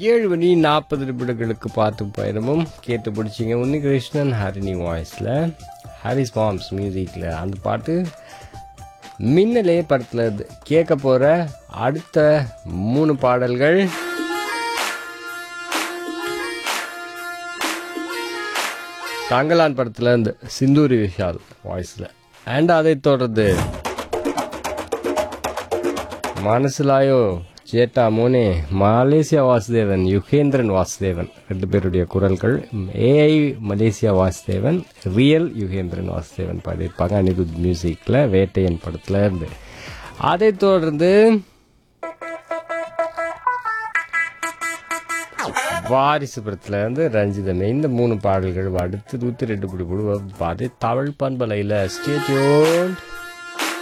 ஏழு மணி நாற்பது நிமிடங்களுக்கு பார்த்து பயணமும் கேட்டு பிடிச்சிங்க உன்னி கிருஷ்ணன் ஹரிணி வாய்ஸில் ஹாரிஸ் மாம்ஸ் மியூசிக்கில் அந்த பாட்டு மின்னலே படத்தில் இருந்து கேட்க போகிற அடுத்த மூணு பாடல்கள் தங்கலான் படத்துல இருந்து சிந்தூரி விஷால் வாய்ஸில் அண்ட் அதை தொடர்ந்து மனசுலாயோ சேட்டா மோனே மலேசியா வாசுதேவன் யுகேந்திரன் வாசுதேவன் ரெண்டு பேருடைய குரல்கள் ஏஐ மலேசியா வாசுதேவன் ரியல் யுகேந்திரன் வாசுதேவன் பாடியிருப்பாங்க அனிருத் மியூசிக்கில் வேட்டையன் படத்துல இருந்து அதை தொடர்ந்து வாரிசு படத்துல இருந்து ரஞ்சிதமே இந்த மூணு பாடல்கள் அடுத்து நூற்றி ரெண்டு புடி புடி பாதி தமிழ் பண்பலையில் ஸ்டேட்யூன்